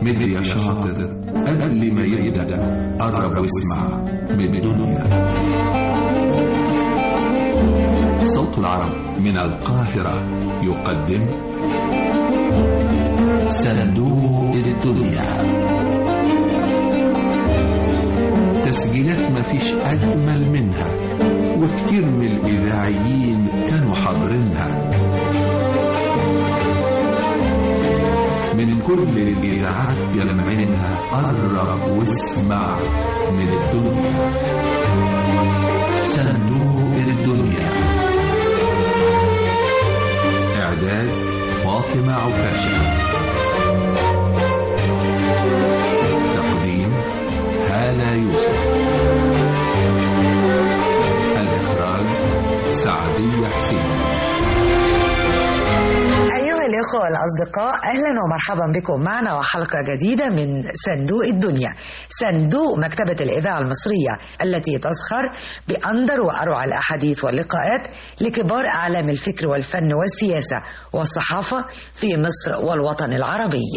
مد يا شاطر قبل ما يبدأ قرب واسمع من الدنيا صوت العرب من القاهرة يقدم صندوق الدنيا تسجيلات مفيش أجمل منها وكتير من الإذاعيين كانوا حاضرينها من كل الإذاعات يلمعينها قرب واسمع من الدنيا صندوق الدنيا إعداد فاطمة عكاشة تقديم هالة يوسف الإخراج سعدية حسين أيها الإخوة الأصدقاء أهلا ومرحبا بكم معنا وحلقة جديدة من صندوق الدنيا صندوق مكتبة الإذاعة المصرية التي تزخر بأندر وأروع الأحاديث واللقاءات لكبار أعلام الفكر والفن والسياسة والصحافة في مصر والوطن العربي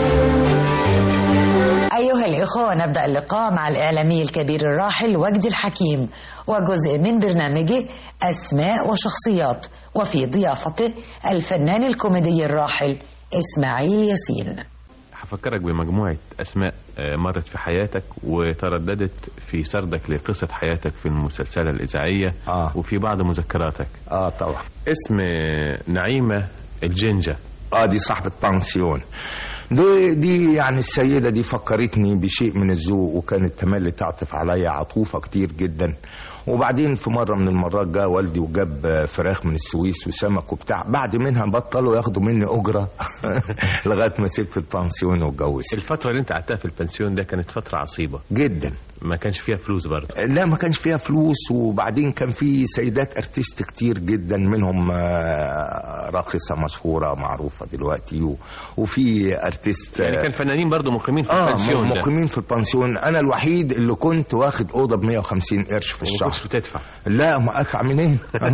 أيها الإخوة نبدأ اللقاء مع الإعلامي الكبير الراحل وجدي الحكيم وجزء من برنامجه أسماء وشخصيات وفي ضيافته الفنان الكوميدي الراحل إسماعيل ياسين هفكرك بمجموعة أسماء آه، مرت في حياتك وترددت في سردك لقصة حياتك في المسلسلة الإذاعية آه. وفي بعض مذكراتك اه طبعا اسم آه، نعيمة الجنجة اه دي صاحبة بانسيون دي, دي يعني السيدة دي فكرتني بشيء من الذوق وكانت تملي تعطف عليا عطوفة كتير جدا وبعدين في مرة من المرات جاء والدي وجاب فراخ من السويس وسمك وبتاع بعد منها بطلوا ياخدوا مني أجرة لغاية ما سبت البانسيون واتجوزت الفترة اللي انت قعدتها في البنسيون ده كانت فترة عصيبة جدا ما كانش فيها فلوس برضه لا ما كانش فيها فلوس وبعدين كان في سيدات ارتست كتير جدا منهم آه، راقصة مشهورة معروفة دلوقتي و- وفي ارتست يعني كان فنانين برضه مقيمين في اه البنسيون ده مقيمين في البنسيون انا الوحيد اللي كنت واخد اوضه ب 150 قرش في وما الشهر كنتش بتدفع لا ما ادفع منين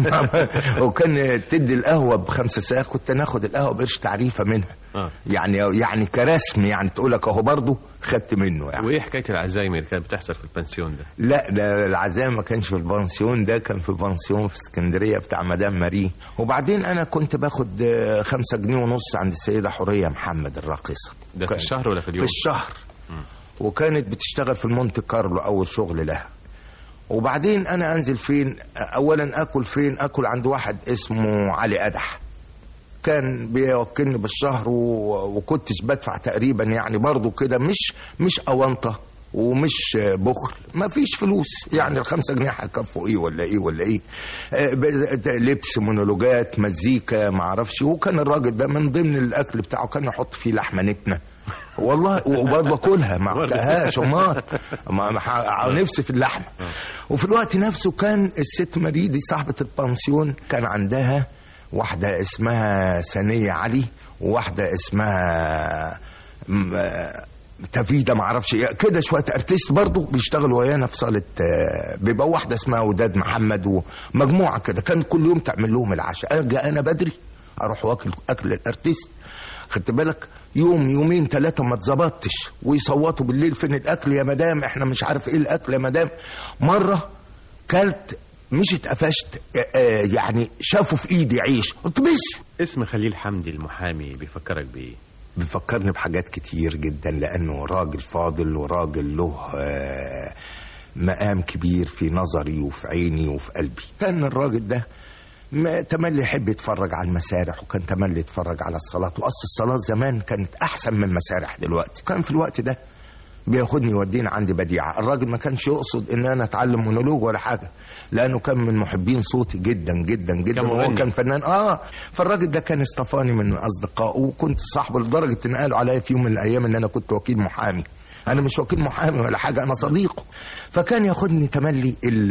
وكان تدي القهوه بخمسة ساعة كنت ناخد القهوه بقرش تعريفه منها آه. يعني يعني كرسم يعني تقول لك اهو برضه خدت منه يعني وايه حكاية العزايم اللي كانت بتحصل في البنسيون ده لا ده العزاء ما كانش في البنسيون ده كان في بنسيون في اسكندريه بتاع مدام ماري وبعدين انا كنت باخد آه، خمسة جنيه ونص عند السيده حوريه محمد الراقصه ده في كان- الشهر ولا في في اليوم الشهر وكانت بتشتغل في المونte كارلو اول شغل لها وبعدين انا انزل فين اولا اكل فين اكل عند واحد اسمه علي قدح كان بيوكلني بالشهر و... وكنتش بدفع تقريبا يعني برضو كده مش مش اونطه ومش بخل ما فيش فلوس يعني الخمسة جنيه هيكفوا ايه ولا ايه ولا ايه آه، ب- لبس مونولوجات مزيكا ما اعرفش وكان الراجل ده من ضمن الاكل بتاعه كان يحط فيه لحمه نتنه والله وبرضه اكلها ما اكلهاش امال ما ما ح- نفسي في اللحمه وفي الوقت نفسه كان الست مريدي صاحبه البانسيون كان عندها واحده اسمها ثانيه علي وواحده اسمها م- آه، تفيده ما اعرفش ايه كده شويه ارتست برضه بيشتغلوا ويانا في صاله آه، بيبقى واحده اسمها وداد محمد ومجموعه كده كان كل يوم تعمل لهم العشاء اجي انا بدري اروح واكل اكل الارتست خدت بالك يوم يومين ثلاثة ما اتظبطتش ويصوتوا بالليل فين الأكل يا مدام احنا مش عارف ايه الأكل يا مدام مرة كلت مش اتقفشت آه، آه، يعني شافوا في ايدي عيش قلت بس اسم خليل حمدي المحامي بيفكرك بايه بيفكرني بحاجات كتير جدا لانه راجل فاضل وراجل له آه، مقام كبير في نظري وفي عيني وفي قلبي كان الراجل ده ما تملي يحب يتفرج على المسارح وكان تملي يتفرج على الصلاة وأصل الصلاة زمان كانت أحسن من المسارح دلوقتي كان في الوقت ده بياخدني يوديني عند بديعة الراجل ما كانش يقصد ان انا اتعلم مونولوج ولا حاجة لانه كان من محبين صوتي جدا جدا جدا كان وهو مغني. كان فنان اه فالراجل ده كان اصطفاني من اصدقائه وكنت صاحبه لدرجة ان قالوا عليا في يوم من الايام ان انا كنت وكيل محامي انا مش وكيل محامي ولا حاجة انا صديقه فكان ياخدني تملي ال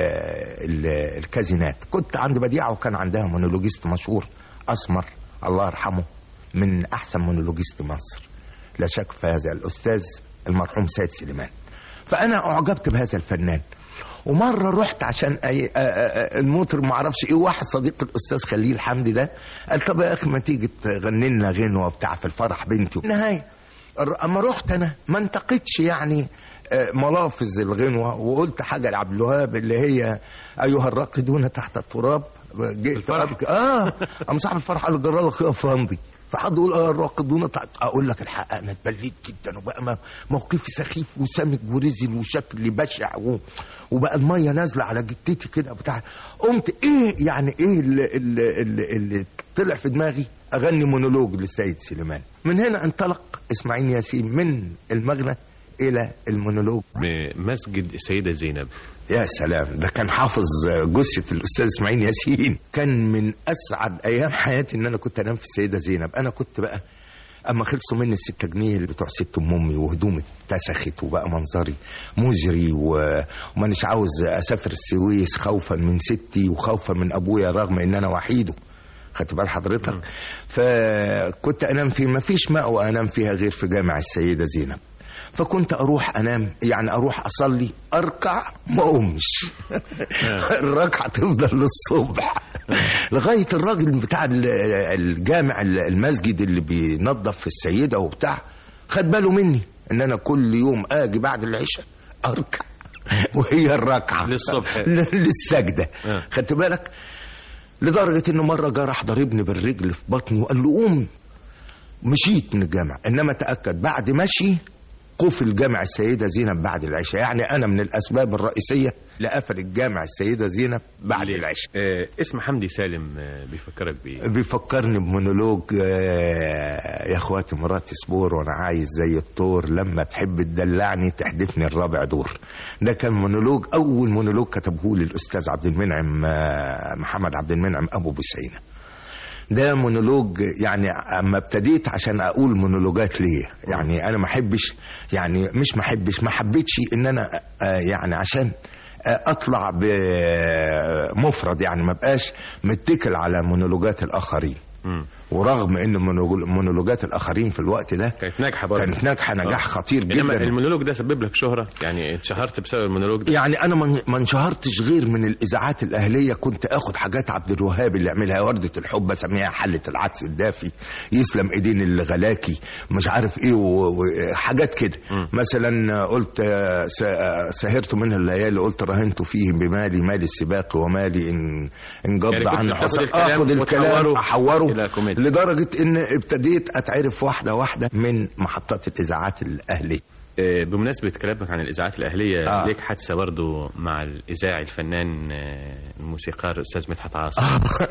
ال الكازينات كنت عند بديعة وكان عندها مونولوجيست مشهور اسمر الله يرحمه من احسن مونولوجيست مصر لا شك في هذا الاستاذ المرحوم سيد سليمان فانا اعجبت بهذا الفنان ومره رحت عشان أي آ- آ- آ- المطرب ما اعرفش ايه واحد صديق الاستاذ خليل حمدي ده قال طب يا اخي ما تيجي تغني لنا غنوه بتاع في الفرح بنتي النهايه الر- اما رحت انا ما انتقدش يعني آه، ملافظ الغنوه وقلت حاجه لعبد الوهاب اللي هي ايها الراقدون تحت التراب جئت الفرح. أبكي. اه قام صاحب الفرح قال جرى لك يا فندي فحد يقول اه الراقدون تحت اقول لك الحق انا اتبليت جدا وبقى م- موقفي سخيف وسمج ورزل وشكلي بشع و... وبقى الميه نازله على جتتي كده بتاع قمت ايه يعني ايه اللي, اللي, اللي, اللي طلع في دماغي اغني مونولوج للسيد سليمان من هنا انطلق اسماعيل ياسين من المغنى الى المونولوج مسجد السيدة زينب يا سلام ده كان حافظ جثة الأستاذ إسماعيل ياسين كان من أسعد أيام حياتي إن أنا كنت أنام في السيدة زينب أنا كنت بقى أما خلصوا مني الستة جنيه اللي بتوع ست أم أمي وهدومي اتسخت وبقى منظري مزري و... ومانيش عاوز أسافر السويس خوفا من ستي وخوفا من أبويا رغم إن أنا وحيده خدت بال حضرتك فكنت انام في ما فيش مأوى انام فيها غير في جامع السيده زينب فكنت اروح انام يعني اروح اصلي اركع ما اقومش الركعه تفضل للصبح لغايه الراجل بتاع ال- الجامع المسجد اللي بينظف في السيده وبتاع خد باله مني ان انا كل يوم اجي بعد العشاء اركع وهي الركعه للصبح. للسجده آه. خدت بالك لدرجه انه مره جه راح ضاربني بالرجل في بطني وقال له قوم مشيت من الجامع انما تاكد بعد مشي قفل جامع السيده زينب بعد العشاء يعني انا من الاسباب الرئيسيه لقفل الجامع السيده زينب بعد العشاء آه اسم حمدي سالم آه بيفكرك بإيه؟ بيفكرني بمونولوج آه، يا اخواتي مراتي صبور وانا عايز زي الطور لما تحب تدلعني تحدفني الرابع دور ده كان مونولوج اول مونولوج كتبه لي الاستاذ عبد المنعم آه، محمد عبد المنعم ابو بسينه ده مونولوج يعني اما ابتديت عشان اقول مونولوجات ليه يعني انا ما احبش يعني مش ما احبش ما حبيتش ان انا آه، يعني عشان آه، اطلع بمفرد يعني ما بقاش متكل على مونولوجات الاخرين مم. ورغم ان مونولوج- مونولوجات الاخرين في الوقت ده كانت ناجحة برضه كانت ناجحه نجاح آه. خطير إنما جدا المونولوج ده سبب لك شهرة يعني اتشهرت بسبب المونولوج ده يعني انا ما- ما انشهرتش غير من الاذاعات الاهليه كنت اخد حاجات عبد الوهاب اللي يعملها ورده الحب اسميها حله العدس الدافي يسلم ايدين الغلاكي مش عارف ايه و- وحاجات كده مثلا قلت آه، س- آه، سهرت منها الليالي قلت رهنت فيه بمالي مالي السباق ومالي ان انقض يعني كنت عنه بتاخد حصل الكلام اخد الكلام وتحوره احوره إلى كوميديا. لدرجه ان ابتديت اتعرف واحده واحده من محطات الاذاعات الاهليه آه، بمناسبة كلامك عن الإذاعات الأهلية آه. ليك حادثة برضو مع الإذاعي الفنان آه، الموسيقار الأستاذ مدحت عاصم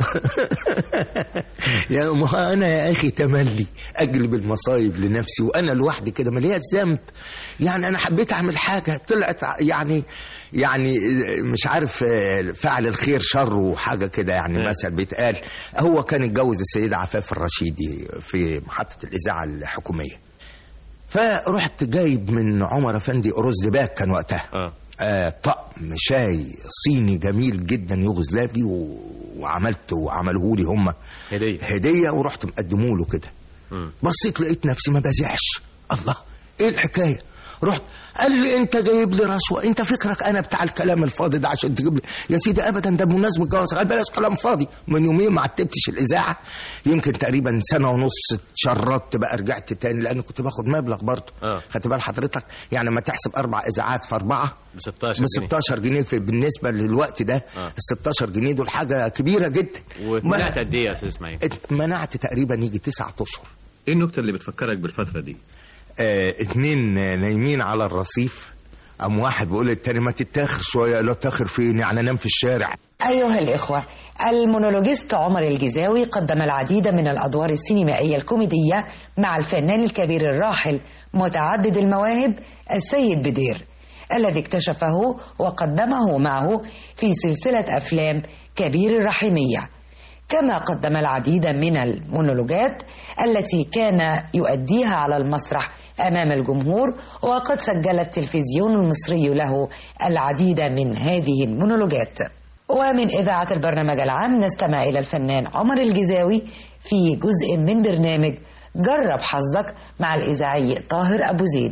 يا ما انا يا اخي تملي اجلب المصايب لنفسي وانا لوحدي كده ملياش ذنب يعني انا حبيت اعمل حاجه طلعت ع- يعني يعني مش عارف آه، فعل الخير شر وحاجه كده يعني آه. مثل بيتقال هو كان اتجوز السيده عفاف الرشيدي في محطه الاذاعه الحكوميه فرحت جايب من عمر افندي رز دباك كان وقتها آه. آه طقم شاي صيني جميل جدا يوغوسلافي و... وعملته وعملوه لي هم هدية هديه ورحت مقدمه له كده مم. بصيت لقيت نفسي ما بزعش الله ايه الحكايه رحت قال لي انت جايب لي رشوه انت فكرك انا بتاع الكلام الفاضي ده عشان تجيب لي يا سيدي ابدا ده بمناسبه الجواز قال بلاش كلام فاضي من يومين ما عتبتش الاذاعه يمكن تقريبا سنه ونص اتشردت بقى رجعت تاني لان كنت باخد مبلغ برضه آه. خدت بال حضرتك يعني ما تحسب اربع اذاعات في اربعه ب 16 ب جنيه 16 جنيه في بالنسبه للوقت ده آه. ال 16 جنيه دول حاجه كبيره جدا واتمنعت ما- قد إيه يا أستاذ إسماعيل؟ اتمنعت تقريبا يجي تسعة اشهر إيه النكتة اللي بتفكرك بالفترة دي؟ آه اتنين آه، نايمين على الرصيف قام واحد بيقول للتاني ما تتاخر شويه قال له اتاخر فين يعني انام في الشارع أيها الإخوة المونولوجيست عمر الجزاوي قدم العديد من الأدوار السينمائية الكوميدية مع الفنان الكبير الراحل متعدد المواهب السيد بدير الذي اكتشفه وقدمه معه في سلسلة أفلام كبير الرحمية كما قدم العديد من المونولوجات التي كان يؤديها على المسرح امام الجمهور وقد سجل التلفزيون المصري له العديد من هذه المونولوجات ومن اذاعه البرنامج العام نستمع الى الفنان عمر الجزاوي في جزء من برنامج جرب حظك مع الاذاعي طاهر ابو زيد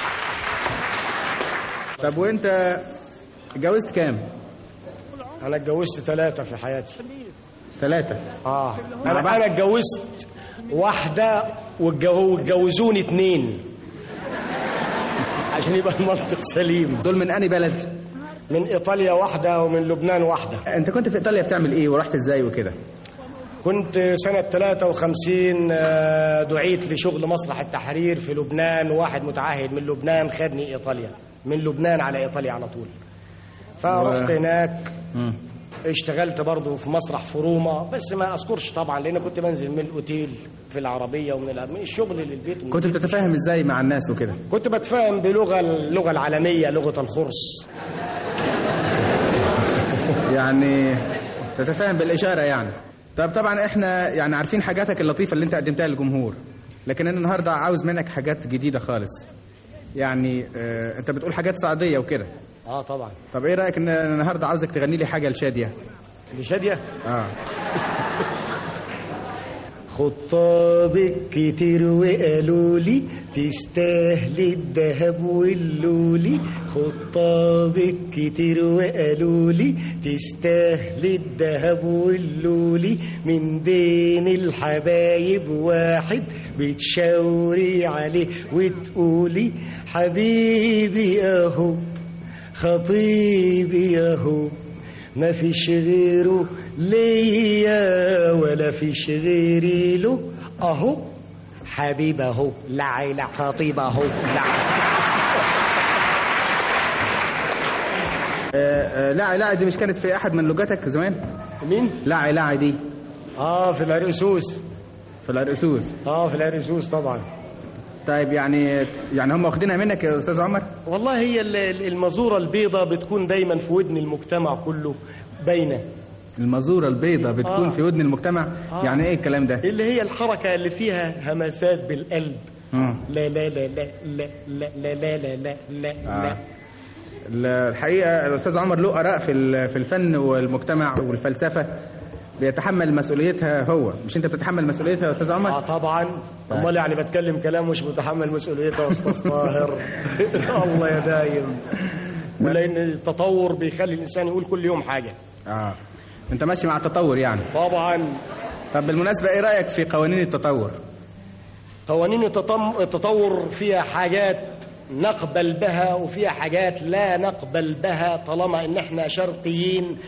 طب وانت اتجوزت كام؟ انا اتجوزت ثلاثة في حياتي ثلاثة اه انا انا اتجوزت واحدة واتجو- واتجوزوني اتنين عشان يبقى المنطق سليم دول من اني بلد من ايطاليا واحده ومن لبنان واحده انت كنت في ايطاليا بتعمل ايه ورحت ازاي وكده كنت سنة 53 آه، دعيت لشغل مسرح التحرير في لبنان واحد متعهد من لبنان خدني إيطاليا من لبنان على إيطاليا على طول فرحت هناك مم. اشتغلت برضه في مسرح فروما بس ما أذكرش طبعا لأن كنت بنزل من الأوتيل في العربية ومن الأ- من الشغل للبيت ومن كنت بتتفاهم ازاي مع الناس وكده كنت بتفاهم بلغة اللغة العالمية لغة الخرس يعني تتفاهم بالاشاره يعني طب طبعا احنا يعني عارفين حاجاتك اللطيفه اللي انت قدمتها للجمهور لكن انا النهارده عاوز منك حاجات جديده خالص يعني اه انت بتقول حاجات صعيديه وكده اه طبعا طب ايه رايك ان أنا النهارده عاوزك تغني لي حاجه لشاديه لشادية اه خطابك كتير وقالوا لي تستاهلي الذهب واللولي خطابك كتير وقالوا لي تستاهلي الذهب واللولي من بين الحبايب واحد بتشاوري عليه وتقولي حبيبي اهو خطيبي اهو ما فيش غيره ليا ولا فيش غيري له اهو حبيب اهو لا لا خطيب اهو لا آه، آه، لا لا دي مش كانت في احد من لغتك زمان مين لا لا دي اه في العرقسوس في الارقسوس اه في العرقسوس طبعا طيب يعني يعني هم واخدينها منك يا استاذ عمر والله هي ال- ال- المزورة البيضة بتكون دايما في ودن المجتمع كله باينة المزوره البيضاء بتكون آه. في ودن المجتمع آه. يعني ايه الكلام ده اللي هي الحركة اللي فيها همسات بالقلب مم. لا لا لا لا لا لا لا لا لا لا لا آه. الحقيقه الاستاذ عمر له اراء في ال- في الفن والمجتمع والفلسفه بيتحمل مسؤوليتها هو مش انت بتتحمل مسؤوليتها يا استاذ اه عمر طبعا امال يعني بتكلم كلام مش متحمل مسؤوليته يا استاذ طاهر الله يا دايم ولان التطور بيخلي الانسان يقول كل يوم حاجه اه انت ماشي مع التطور يعني طبعا طب بالمناسبه ايه رايك في قوانين التطور قوانين التطم- التطور فيها حاجات نقبل بها وفيها حاجات لا نقبل بها طالما ان احنا شرقيين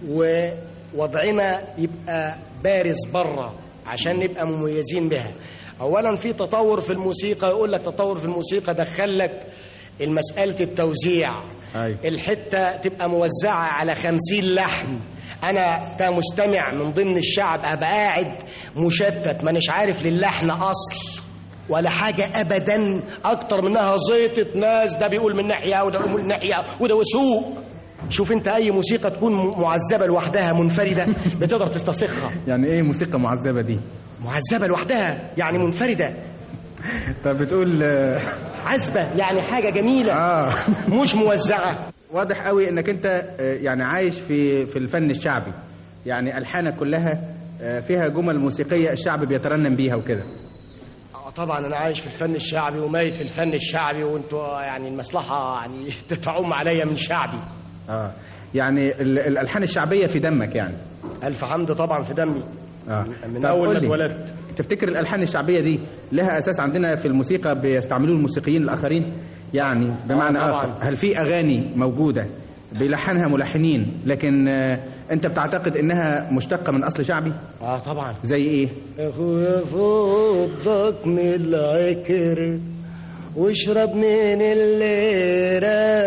ووضعنا يبقى بارز بره عشان نبقى مميزين بها اولا في تطور في الموسيقى يقول لك تطور في الموسيقى دخل لك المسألة التوزيع أيوة. الحتة تبقى موزعة على خمسين لحن أنا كمستمع من ضمن الشعب أبقى قاعد مشتت مانيش عارف للحن أصل ولا حاجة أبدا أكتر منها زيطة ناس ده بيقول من ناحية وده بيقول من ناحية وده وسوق شوف انت اي موسيقى تكون م- معذبه لوحدها منفرده بتقدر تستسخها يعني ايه موسيقى معذبه دي معذبه لوحدها يعني منفرده طب بتقول آه، عذبه يعني حاجه جميله اه مش موزعه واضح قوي انك انت آه، يعني عايش في في الفن الشعبي يعني الحانك كلها آه، فيها جمل موسيقيه الشعب بيترنم بيها وكده آه، طبعا انا عايش في الفن الشعبي وميت في الفن الشعبي وانتوا يعني المصلحه يعني تعوم عليا من شعبي اه يعني ال- الالحان الشعبيه في دمك يعني الف حمد طبعا في دمي اه من طب اول قول ما لي، اتولدت تفتكر الالحان الشعبيه دي لها اساس عندنا في الموسيقى بيستعملوه الموسيقيين الاخرين يعني بمعنى آه، طبعاً. اخر هل في اغاني موجوده بيلحنها ملحنين لكن آه، انت بتعتقد انها مشتقه من اصل شعبي اه طبعا زي ايه اخويا فضك من العكر واشرب من اللي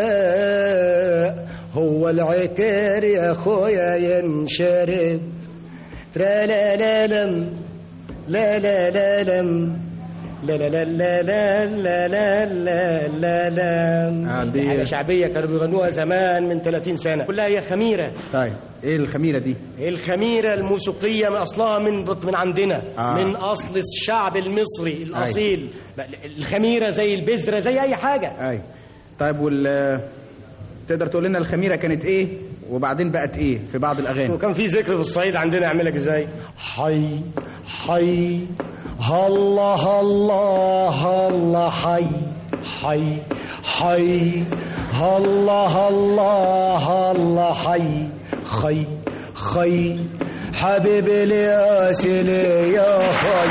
راق هو العكر يا اخويا ينشرب ترا لا لا لم لا لا لا لم لا لا لا لا لا لا لا لا لا آه، دي- حاجة شعبية كانوا بيغنوها زمان من 30 سنة كلها هي خميرة طيب ايه الخميره دي الخميرة الموسيقية من أصلها من من عندنا آه. آه. من أصل الشعب المصري الأصيل الخميرة زي البذرة زي أي حاجة اي طيب وال تقدر تقول لنا الخميره كانت ايه وبعدين بقت ايه في بعض الاغاني وكان في ذكر في الصعيد عندنا يعمل لك ازاي حي حي هلا هلا هلا حي حي حي هلا هلا هلا حي خي خي حبيب الياس لي يا خي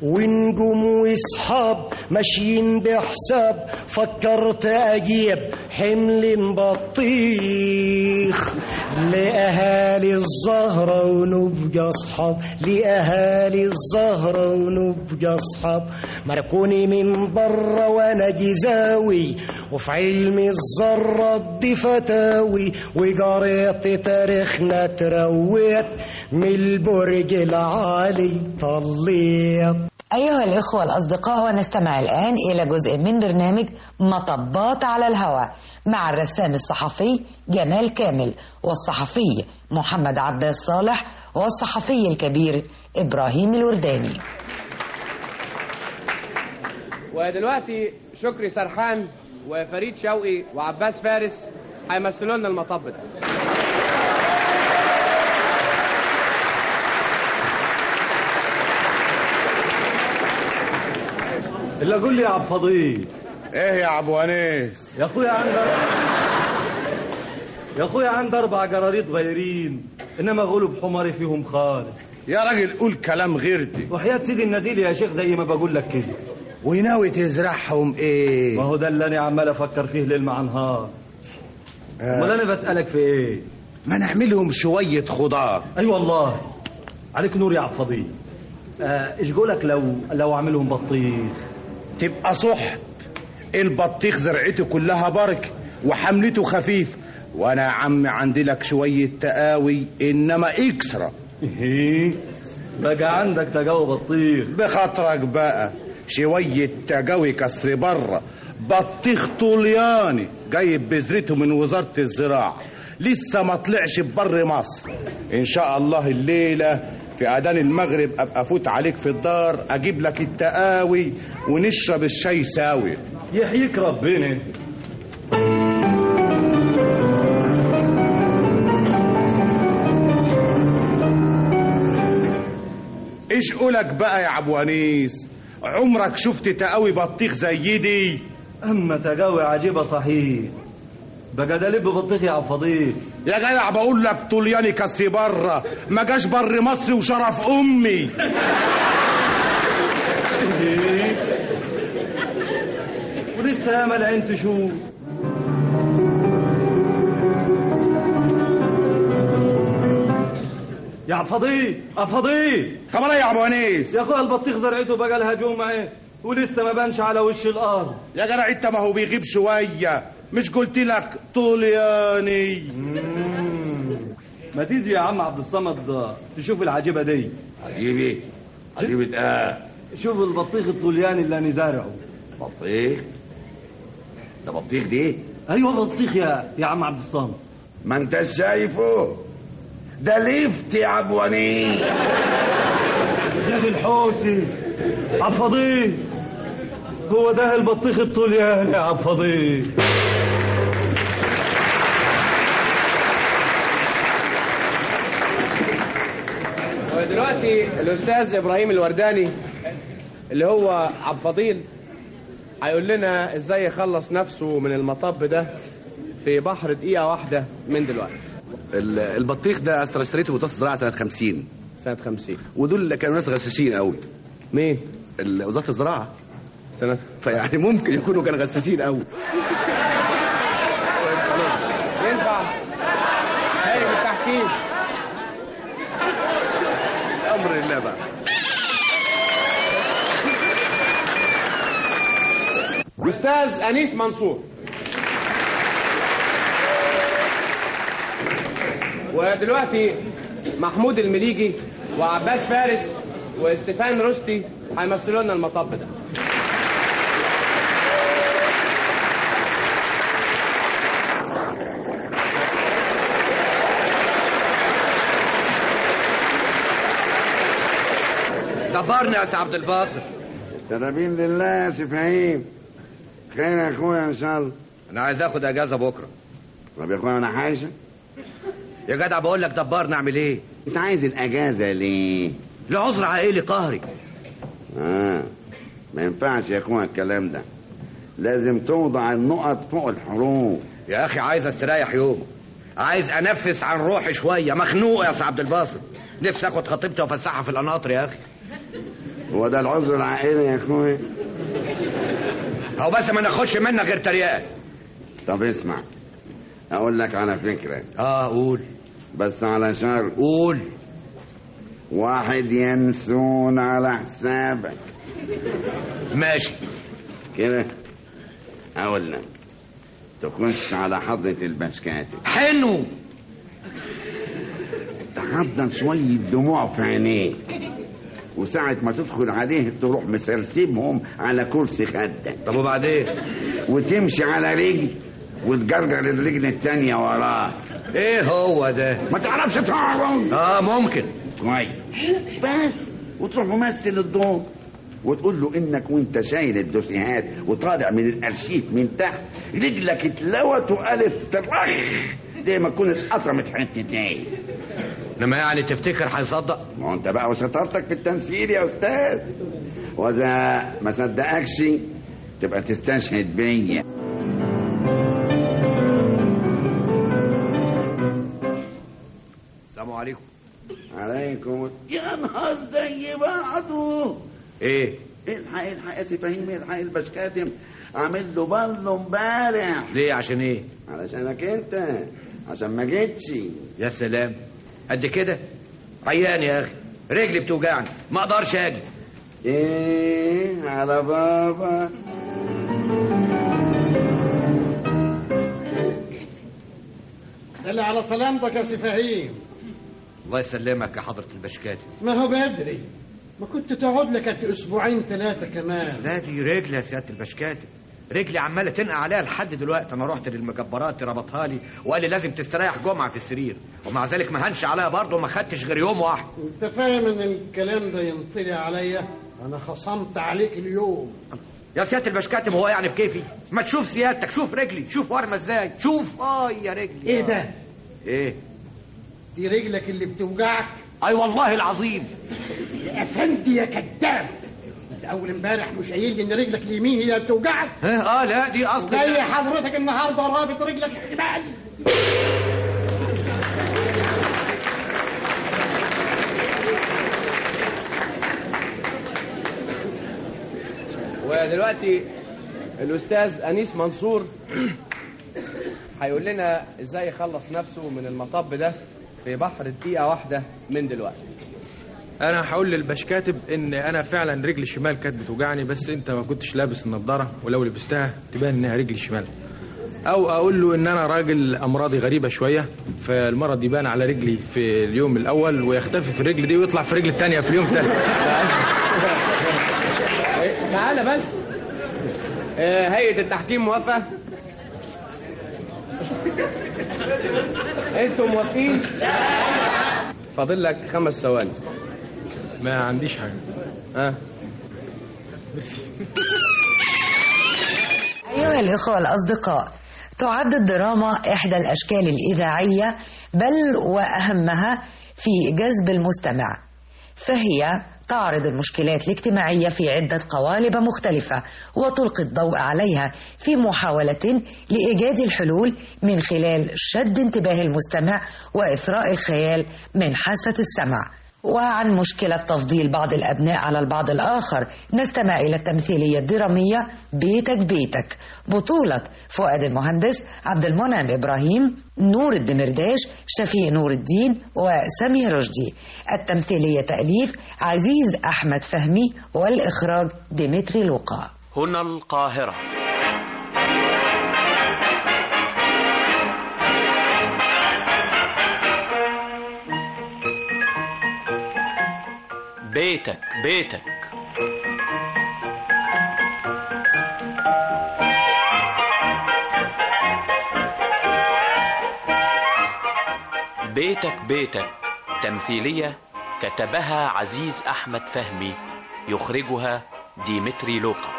ونجوم وصحاب ماشيين بحساب فكرت اجيب حمل بطيخ لاهالي الزهرة ونبقى اصحاب لاهالي الزهرة ونبقى اصحاب مركوني من بره وانا جزاوي وفي علم الذرة دي فتاوي وقريت تاريخنا ترويت من البرج العالي طليت أيها الإخوة الأصدقاء ونستمع الآن إلى جزء من برنامج مطبات على الهواء مع الرسام الصحفي جمال كامل والصحفي محمد عباس صالح والصحفي الكبير إبراهيم الورداني ودلوقتي شكري سرحان وفريد شوقي وعباس فارس هيمثلوا لنا المطب ده الا قول لي يا عبد الفضيل ايه يا ابو انيس يا اخويا عند يا اخويا عند اربع جراريط غيرين انما غلب حماري فيهم خالص يا راجل قول كلام غير دي وحياة سيدي النزيل يا شيخ زي ما بقول لك كده وناوي تزرعهم ايه ما هو ده اللي انا عمال افكر فيه ليل مع نهار امال انا بسالك في ايه ما نعملهم شويه خضار اي أيوة والله عليك نور يا عبد الفضيل آه، ايش قولك لو لو اعملهم بطيخ تبقى صحت البطيخ زرعته كلها برك وحملته خفيف وانا يا عم عندي لك شويه تقاوي انما اكسرة ايه بقى عندك تجاوب بطيخ بخاطرك بقى شويه تجاوي كسر بره بطيخ طولياني جايب بذرته من وزاره الزراعه لسه ما طلعش ببر مصر ان شاء الله الليله في اذان المغرب ابقى افوت عليك في الدار اجيب لك التقاوي ونشرب الشاي ساوي يحييك ربنا ايش قولك بقى يا ابو انيس عمرك شفت تقاوي بطيخ زي دي اما تجاوي عجيبه صحيح بقى ده لب بطيخ يا عبد الفضيل يا جدع بقول لك طلياني كسي بره ما جاش بر مصر وشرف امي ولسه ياما العين تشوف يا عبد الفضيل عبد الفضيل خبر يا ابو انيس يا اخويا البطيخ زرعته بقى لها جمعه ولسه ما بانش على وش الارض يا جدع انت ما هو بيغيب شويه مش قلت لك طلياني ما تيجي يا عم عبد الصمد تشوف العجيبه دي عجيبة عجيبة اه شوف البطيخ الطلياني اللي انا زارعه بطيخ ده بطيخ دي ايوه بطيخ يا يا عم عبد الصمد ما انت شايفه ده ليفت يا ابو انيس يا دي الحوسي عبد الفضيل هو ده البطيخ الطلياني يا عبد الفضيل ودلوقتي الاستاذ ابراهيم الورداني اللي هو عبد الفضيل هيقول لنا ازاي يخلص نفسه من المطب ده في بحر دقيقه واحده من دلوقتي ال- البطيخ ده اصلا اشتريته بوزاره الزراعه سنه 50 سنه 50 ودول اللي كانوا ناس غشاشين قوي مين ال- وزاره الزراعه سنه فيعني ممكن يكونوا كانوا غشاشين قوي ينفع هاي بالتحكيم امر الله بقى الاستاذ انيس منصور ودلوقتي محمود المليجي وعباس فارس واستيفان رستي هيمثلوا لنا المطب ده دبرني يا سي عبد الباسط ترابين لله يا سي فهيم خير يا اخويا ان شاء الله انا عايز اخد اجازه بكره طب يا اخويا انا حاجه يا جدع بقول لك دبرني اعمل ايه انت عايز الاجازه ليه لعذر عائلي قهري اه ما ينفعش يا اخويا الكلام ده لازم توضع النقط فوق الحروف يا اخي عايز استريح يوم عايز انفس عن روحي شويه مخنوق يا سي عبد الباسط نفسي اخد خطيبتي وافسحها في القناطر يا اخي هو ده العذر العائلي يا اخوي هو بس ما ناخدش منك غير تريقه طب اسمع اقول لك على فكره اه قول بس على شرط قول واحد ينسون على حسابك ماشي كده اقول لك تخش على حضرة البشكاتب حلو تحضر شوية دموع في عينيك وساعة ما تدخل عليه تروح مسرسبهم على كرسي خدك طب وبعدين وتمشي على رجل وتجرجر الرجل التانية وراه ايه هو ده ما تعرفش تعرف اه ممكن كويس بس وتروح ممثل الدور وتقول له انك وانت شايل الدوسيهات وطالع من الارشيف من تحت رجلك اتلوت وقالت ترخ زي ما تكون اتقطمت حتتين انما يعني تفتكر هيصدق ما هو انت بقى وشطارتك في التمثيل يا استاذ واذا ما صدقكش تبقى تستشهد بيا السلام عليكم عليكم يا نهار زي بعضه ايه الحق الحق يا سي فهيم الحق البشكاتم عامل له بالو امبارح ليه عشان ايه علشانك انت عشان ما جيتش يا سلام قد كده عيان يا اخي رجلي بتوجعني ما اقدرش اجي ايه على بابا دل على سلامتك يا سي فهيم الله يسلمك يا حضرة البشكاتي ما هو بدري ما كنت تقعد لك قد اسبوعين ثلاثه كمان لا دي رجلي يا سيادة البشكاتي رجلي عمالة تنقع عليها لحد دلوقتي أنا رحت للمجبرات ربطها لي وقال لي لازم تستريح جمعة في السرير ومع ذلك ما هنش عليها برضه وما خدتش غير يوم واحد انت فاهم ان الكلام ده ينطلي عليا انا خصمت عليك اليوم يا سيادة البشكاتم هو يعني في كيفي ما تشوف سيادتك شوف رجلي شوف ورمة ازاي شوف اه يا رجلي ايه ده ايه دي رجلك اللي بتوجعك اي والله العظيم يا افندي يا كذاب انت اول امبارح مش قايل لي ان رجلك اليمين هي اللي بتوجعك اه لا دي اصل جاي حضرتك النهارده رابط رجلك الشمال ودلوقتي الاستاذ انيس منصور هيقول لنا ازاي يخلص نفسه من المطب ده في بحر دقيقه واحده من دلوقتي انا هقول للبشكاتب ان انا فعلا رجلي الشمال كانت بتوجعني بس انت ما كنتش لابس النضاره ولو لبستها تبان انها رجلي الشمال او اقول له ان انا راجل امراضي غريبه شويه فالمرض يبان على رجلي في اليوم الاول ويختفي في الرجل دي ويطلع في الرجل الثانيه في اليوم الثالث تعالى بس آه، هيئه التحكيم موافقه انتم موافقين فاضل لك خمس ثواني ما عنديش حاجه اه أيها الإخوة الأصدقاء تعد الدراما إحدى الأشكال الإذاعية بل وأهمها في جذب المستمع فهي تعرض المشكلات الاجتماعية في عدة قوالب مختلفة وتلقي الضوء عليها في محاولة لإيجاد الحلول من خلال شد انتباه المستمع وإثراء الخيال من حاسة السمع وعن مشكلة تفضيل بعض الأبناء على البعض الآخر نستمع إلى التمثيلية الدرامية بيتك بيتك بطولة فؤاد المهندس عبد المنعم إبراهيم نور الدمرداش شفيق نور الدين وسمير رشدي التمثيلية تأليف عزيز أحمد فهمي والإخراج ديمتري لوقا هنا القاهرة بيتك بيتك بيتك بيتك تمثيلية كتبها عزيز أحمد فهمي يخرجها ديمتري لوقا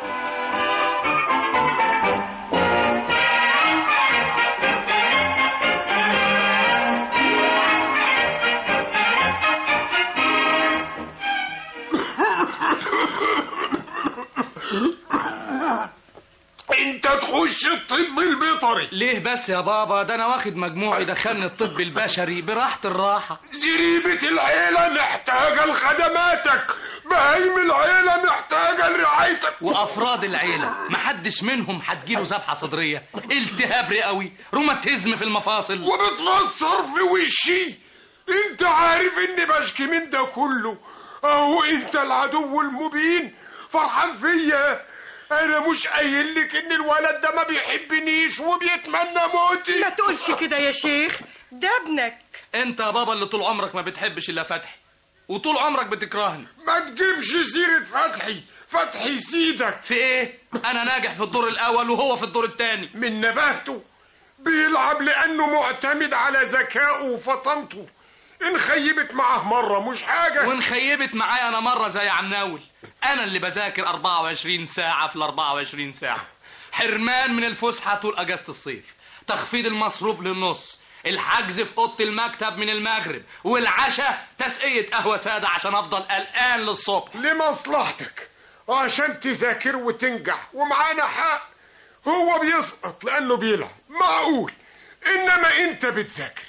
انت انت تخش الطب البيطري ليه بس يا بابا ده انا واخد مجموع يدخلني الطب البشري براحة الراحة زريبة العيلة محتاجة لخدماتك بهايم العيلة محتاجة لرعايتك وافراد العيلة محدش منهم هتجيله ذبحة صدرية التهاب رئوي روماتيزم في المفاصل وبتنصر في وشي انت عارف اني بشكي من ده كله اهو انت العدو المبين فرحان فيا انا مش قايل لك ان الولد ده ما بيحبنيش وبيتمنى موتي ما تقولش كده يا شيخ ده ابنك انت يا بابا اللي طول عمرك ما بتحبش الا فتحي وطول عمرك بتكرهني ما تجيبش سيرة فتحي فتحي سيدك في ايه انا ناجح في الدور الاول وهو في الدور الثاني من نباهته بيلعب لانه معتمد على ذكائه وفطنته ان خيبت معاه مرة مش حاجة وان خيبت معايا انا مرة زي عناول انا اللي بذاكر 24 ساعة في ال 24 ساعة حرمان من الفسحة طول اجازة الصيف تخفيض المصروف للنص الحجز في اوضه المكتب من المغرب والعشاء تسقيه قهوه ساده عشان افضل قلقان للصبح لمصلحتك عشان تذاكر وتنجح ومعانا حق هو بيسقط لانه بيلعب معقول انما انت بتذاكر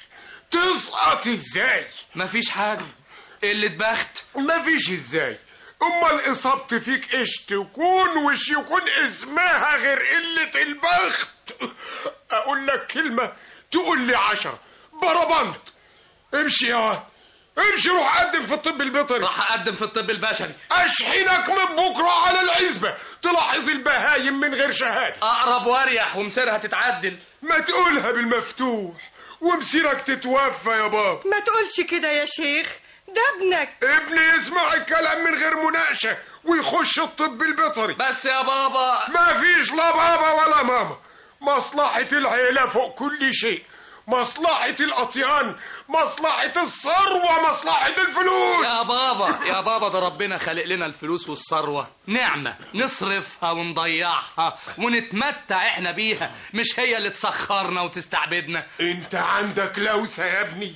تسقط ازاي مفيش حاجه قله بخت مفيش ازاي امال اصابتي فيك ايش تكون وش يكون اسمها غير قله البخت اقول لك كلمه تقول لي عشرة بربنت امشي يا واد امشي روح قدم في الطب البيطري راح اقدم في الطب البشري اشحنك من بكره على العزبه تلاحظ البهايم من غير شهاده اقرب واريح ومسيرها تتعدل ما تقولها بالمفتوح ومسيرك تتوفى يا بابا ما تقولش كده يا شيخ ده ابنك ابني يسمع الكلام من غير مناقشه ويخش الطب البيطري بس يا بابا ما فيش لا بابا ولا ماما مصلحة العيلة فوق كل شيء مصلحة الأطيان مصلحة الثروة مصلحة الفلوس يا بابا يا بابا ده ربنا خلق لنا الفلوس والثروة نعمة نصرفها ونضيعها ونتمتع احنا بيها مش هي اللي تسخرنا وتستعبدنا انت عندك لوسة يا ابني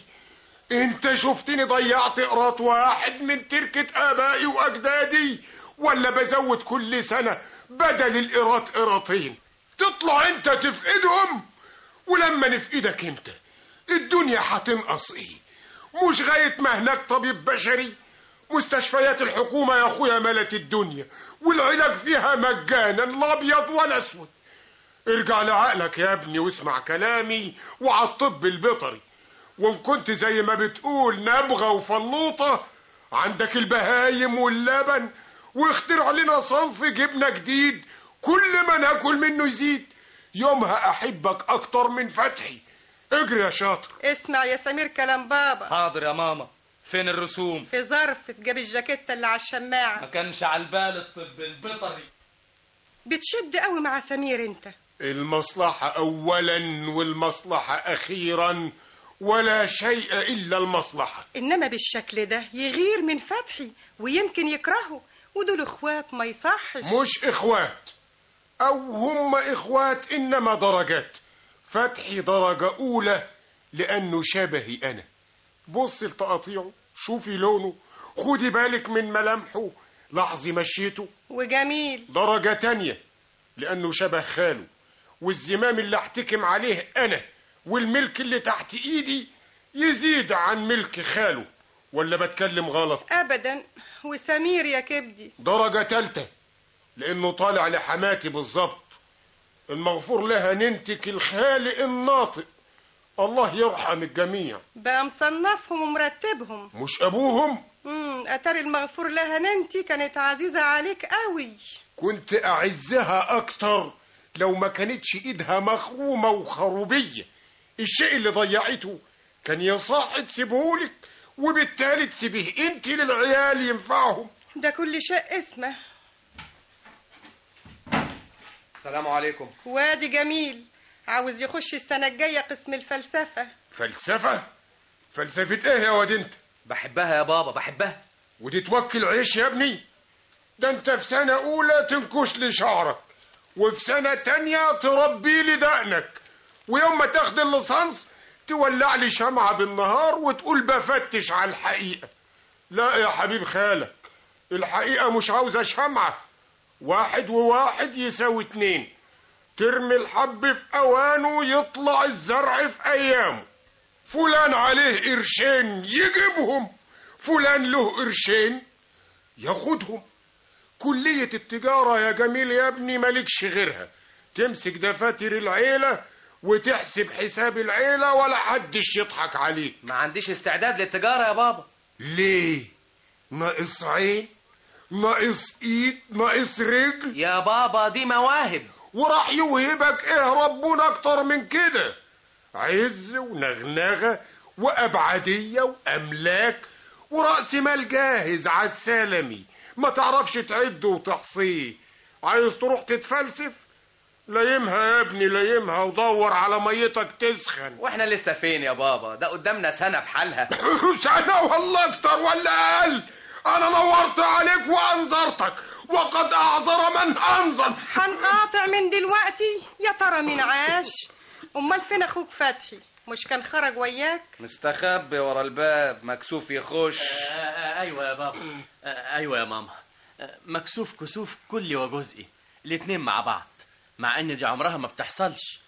انت شفتني ضيعت قراط واحد من تركة ابائي واجدادي ولا بزود كل سنة بدل القراط قراطين تطلع انت تفقدهم ولما نفقدك انت الدنيا هتنقص ايه مش غاية ما هناك طبيب بشري مستشفيات الحكومة يا اخويا ملت الدنيا والعلاج فيها مجانا لا ابيض ولا اسود ارجع لعقلك يا ابني واسمع كلامي وعلى الطب البيطري وان كنت زي ما بتقول نبغة وفلوطة عندك البهايم واللبن واخترع لنا صنف جبنة جديد كل ما ناكل منه يزيد يومها احبك اكتر من فتحي اجري يا شاطر اسمع يا سمير كلام بابا حاضر يا ماما فين الرسوم في ظرف في جاب الجاكيته اللي على الشماعه ما كانش على البال الطب البيطري بتشد قوي مع سمير انت المصلحة اولا والمصلحة اخيرا ولا شيء الا المصلحة انما بالشكل ده يغير من فتحي ويمكن يكرهه ودول اخوات ما يصحش مش اخوات او هم اخوات انما درجات فتحي درجة اولى لانه شبهي انا بص لتقاطيعه شوفي لونه خدي بالك من ملامحه لاحظي مشيته وجميل درجة تانية لانه شبه خاله والزمام اللي احتكم عليه انا والملك اللي تحت ايدي يزيد عن ملك خاله ولا بتكلم غلط ابدا وسمير يا كبدي درجة تالتة لأنه طالع لحماتي بالظبط المغفور لها ننتك الخالق الناطق الله يرحم الجميع بقى مصنفهم ومرتبهم مش أبوهم امم اتاري المغفور لها ننتي كانت عزيزة عليك قوي كنت أعزها أكتر لو ما كانتش إيدها مخرومة وخروبية الشيء اللي ضيعته كان يصح تسيبهولك وبالتالي تسيبيه انت للعيال ينفعهم ده كل شيء اسمه السلام عليكم وادي جميل عاوز يخش السنة الجاية قسم الفلسفة فلسفة فلسفة ايه يا واد انت بحبها يا بابا بحبها ودي توكل عيش يا ابني ده انت في سنة اولى تنكش لي شعرك وفي سنة تانية تربي لي دقنك ويوم ما تاخد الليسانس تولع لي شمعة بالنهار وتقول بفتش على الحقيقة لا يا حبيب خالك الحقيقة مش عاوزة شمعة واحد وواحد يساوي اتنين ترمي الحب في اوانه يطلع الزرع في ايامه فلان عليه قرشين يجيبهم فلان له قرشين ياخدهم كلية التجارة يا جميل يا ابني مالكش غيرها تمسك دفاتر العيلة وتحسب حساب العيلة ولا حدش يضحك عليك ما عنديش استعداد للتجارة يا بابا ليه ناقص عين ناقص ايد ناقص رجل يا بابا دي مواهب وراح يوهبك ايه ربنا اكتر من كده عز ونغنغة وابعدية واملاك ورأس مال جاهز على السلمي ما تعرفش تعده وتحصيه عايز تروح تتفلسف لايمها يا ابني لايمها ودور على ميتك تسخن واحنا لسه فين يا بابا ده قدامنا سنة بحالها سنة والله اكتر ولا اقل انا نورت عليك وانذرتك وقد اعذر من انذر هنقاطع من دلوقتي يا ترى مين عاش امال فين اخوك فتحي مش كان خرج وياك مستخبي ورا الباب مكسوف يخش آه، ايوه يا بابا آه، ايوه يا ماما آه، مكسوف كسوف كلي وجزئي الاتنين مع بعض مع ان دي عمرها ما بتحصلش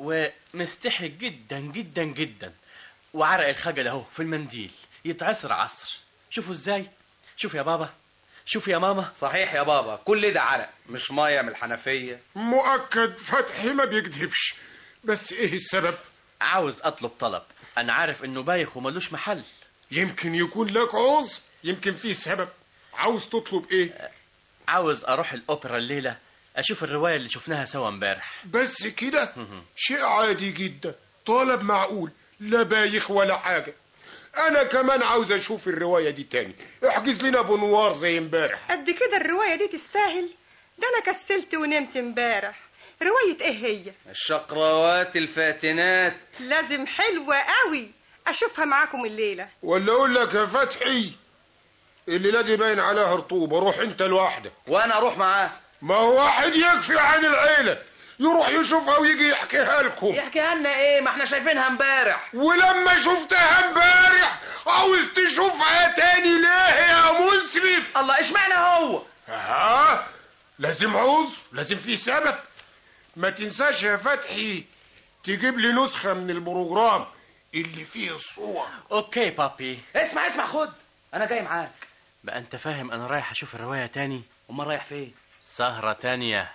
ومستحي جدا جدا جدا وعرق الخجل اهو في المنديل يتعصر عصر شوفوا ازاي شوف يا بابا شوف يا ماما صحيح يا بابا كل ده عرق مش ميه من الحنفية مؤكد فتحي ما بيكذبش بس ايه السبب عاوز اطلب طلب انا عارف انه بايخ وملوش محل يمكن يكون لك عوز يمكن فيه سبب عاوز تطلب ايه عاوز اروح الاوبرا الليله اشوف الروايه اللي شفناها سوا امبارح بس كده شيء عادي جدا طلب معقول لا بايخ ولا حاجة انا كمان عاوز اشوف الرواية دي تاني احجز لنا بنوار زي امبارح قد كده الرواية دي تستاهل ده انا كسلت ونمت امبارح رواية ايه هي الشقراوات الفاتنات لازم حلوة قوي اشوفها معاكم الليلة ولا اقول لك يا فتحي الليلة دي باين عليها رطوبة روح انت لوحدك وانا اروح معاه ما هو واحد يكفي عن العيلة يروح يشوفها ويجي يحكيها لكم يحكيها لنا ايه ما احنا شايفينها امبارح ولما شفتها امبارح عاوز تشوفها تاني ليه يا مسرف الله اشمعنى هو ها لازم عوز لازم في سبب ما تنساش يا فتحي تجيب لي نسخة من البروجرام اللي فيه الصور اوكي بابي اسمع اسمع خد انا جاي معاك بقى انت فاهم انا رايح اشوف الروايه تاني امال رايح فين سهره تانية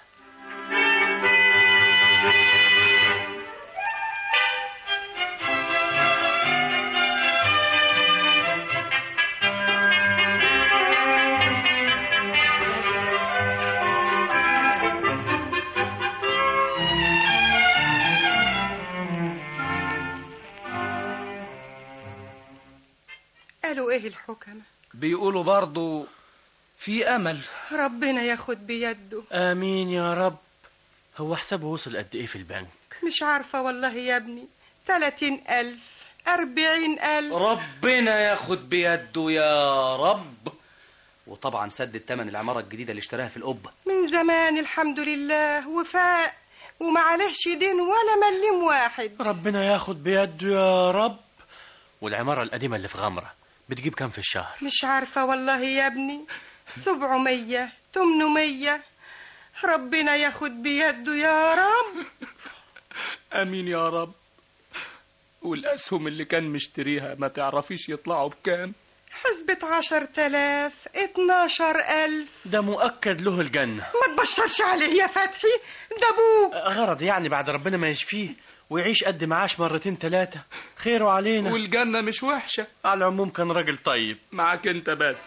قالوا ايه الحكمة بيقولوا برضو في امل ربنا ياخد بيده امين يا رب هو حسابه وصل قد ايه في البنك مش عارفة والله يا ابني تلاتين ألف أربعين ألف ربنا ياخد بيده يا رب وطبعا سدد تمن العمارة الجديدة اللي اشتراها في القبة من زمان الحمد لله وفاء ومعلهش دين ولا مليم واحد ربنا ياخد بيده يا رب والعماره القديمه اللي في غمره بتجيب كام في الشهر مش عارفة والله يا ابني سبعمية تمنمية ربنا ياخد بيده يا رب امين يا رب والاسهم اللي كان مشتريها ما تعرفيش يطلعوا بكام حسبة عشر تلاف اتناشر ألف ده مؤكد له الجنه ما تبشرش عليه يا فتحي ده أبوك غرض يعني بعد ربنا ما يشفيه ويعيش قد معاش مرتين تلاتة خيره علينا والجنة مش وحشة على العموم كان راجل طيب معاك انت بس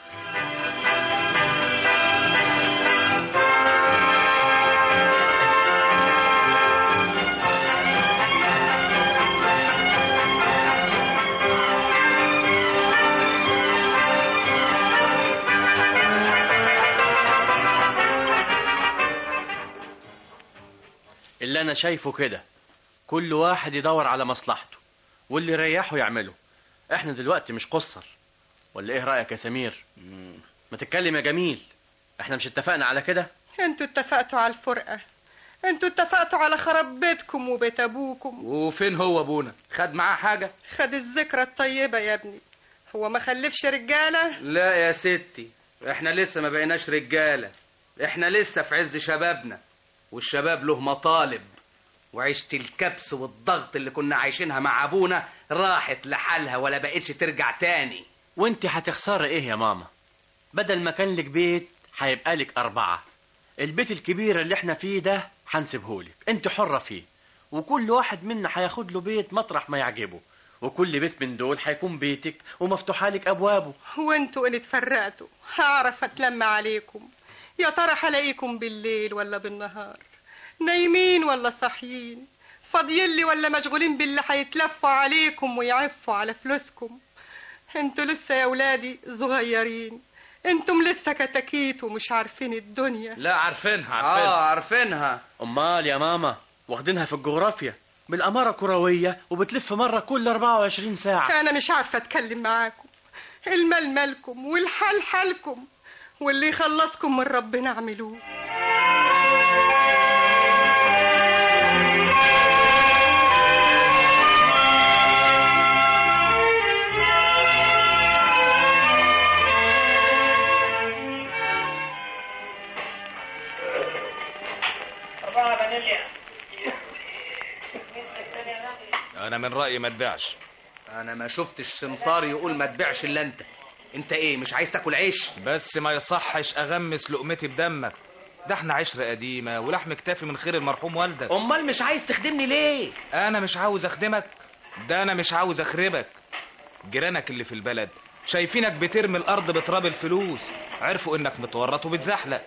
اللي انا شايفه كده كل واحد يدور على مصلحته واللي يريحه يعمله احنا دلوقتي مش قصر ولا ايه رايك يا سمير ما تتكلم يا جميل احنا مش اتفقنا على كده انتوا اتفقتوا على الفرقة انتوا اتفقتوا على خراب بيتكم وبيت ابوكم وفين هو ابونا خد معاه حاجة خد الذكرى الطيبة يا ابني هو ما خلفش رجالة لا يا ستي احنا لسه ما بقيناش رجالة احنا لسه في عز شبابنا والشباب له مطالب وعيشة الكبس والضغط اللي كنا عايشينها مع ابونا راحت لحالها ولا بقتش ترجع تاني وانت هتخسري ايه يا ماما بدل ما كان لك بيت هيبقى لك أربعة البيت الكبير اللي احنا فيه ده هنسيبهولك انت حرة فيه وكل واحد منا هياخد له بيت مطرح ما يعجبه وكل بيت من دول هيكون بيتك ومفتوحة لك أبوابه وانتوا ان اتفرقتوا هعرف اتلم عليكم يا ترى هلاقيكم بالليل ولا بالنهار نايمين ولا صاحيين فاضيين لي ولا مشغولين باللي هيتلفوا عليكم ويعفوا على فلوسكم انتوا لسه يا ولادي صغيرين انتم لسه كتاكيت ومش عارفين الدنيا لا عارفينها اه عارفينها امال يا ماما واخدينها في الجغرافيا بالأمارة كروية وبتلف مرة كل 24 ساعة انا مش عارفه اتكلم معاكم المال مالكم والحال حالكم واللي يخلصكم من ربنا اعملوه انا من رايي ما تبيعش انا ما شفتش سمسار يقول ما تبيعش الا انت انت ايه مش عايز تاكل عيش بس ما يصحش اغمس لقمتي بدمك ده احنا عشرة قديمة ولحم كتافي من خير المرحوم والدك امال مش عايز تخدمني ليه انا مش عاوز اخدمك ده انا مش عاوز اخربك جيرانك اللي في البلد شايفينك بترمي الارض بتراب الفلوس عرفوا انك متورط وبتزحلق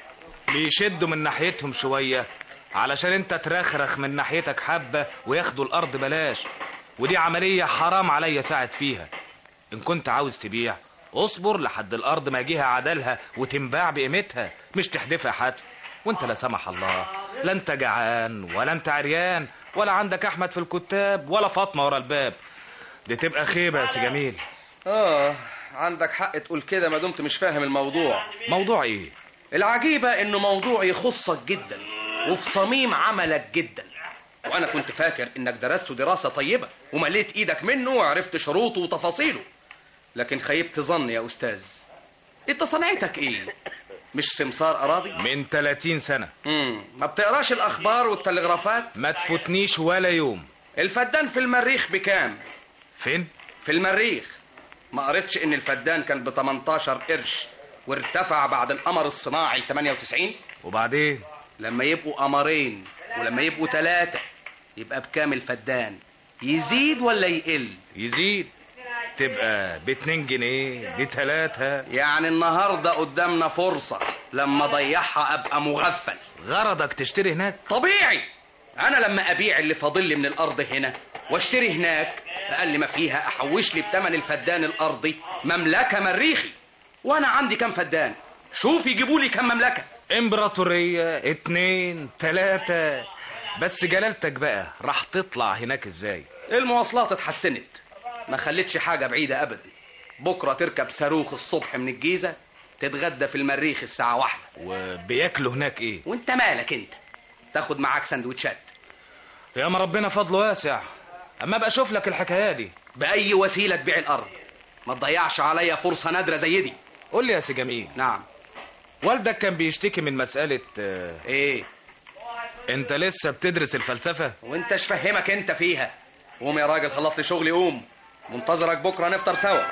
بيشدوا من ناحيتهم شوية علشان انت ترخرخ من ناحيتك حبة وياخدوا الارض بلاش ودي عملية حرام عليا ساعد فيها ان كنت عاوز تبيع اصبر لحد الارض ما يجيها عدلها وتنباع بقيمتها مش تحدفها حتف وانت لا سمح الله لا انت جعان ولا انت عريان ولا عندك احمد في الكتاب ولا فاطمه ورا الباب دي تبقى خيبه يا سي جميل اه عندك حق تقول كده ما دمت مش فاهم الموضوع موضوع ايه العجيبة انه موضوع يخصك جدا وفي صميم عملك جدا وانا كنت فاكر انك درسته دراسة طيبة ومليت ايدك منه وعرفت شروطه وتفاصيله لكن خيبت ظني يا استاذ انت صنعتك ايه مش سمسار اراضي من 30 سنة امم ما بتقراش الاخبار والتلغرافات ما تفوتنيش ولا يوم الفدان في المريخ بكام فين في المريخ ما قريتش ان الفدان كان ب 18 قرش وارتفع بعد القمر الصناعي 98 وبعدين لما يبقوا قمرين ولما يبقوا ثلاثة يبقى بكام الفدان يزيد ولا يقل يزيد تبقى باتنين جنيه بتلاتة يعني النهاردة قدامنا فرصة لما ضيعها أبقى مغفل غرضك تشتري هناك طبيعي أنا لما أبيع اللي فاضل لي من الأرض هنا واشتري هناك أقل ما فيها أحوش لي بتمن الفدان الأرضي مملكة مريخي وأنا عندي كام فدان شوف يجيبوا لي كام مملكة امبراطورية اتنين تلاتة بس جلالتك بقى راح تطلع هناك ازاي المواصلات اتحسنت ما خلتش حاجة بعيدة أبدا بكرة تركب صاروخ الصبح من الجيزة تتغدى في المريخ الساعة واحدة وبياكلوا هناك ايه وانت مالك انت تاخد معاك سندوتشات يا ما ربنا فضله واسع اما ابقى اشوف لك الحكايه دي بأي وسيلة تبيع الأرض ما تضيعش عليا فرصة نادرة زي دي قول لي يا سي جميل نعم والدك كان بيشتكي من مسألة آه، ايه انت لسه بتدرس الفلسفة وانتش فهمك انت فيها قوم يا راجل خلص لي شغلي قوم منتظرك بكرة نفطر سوا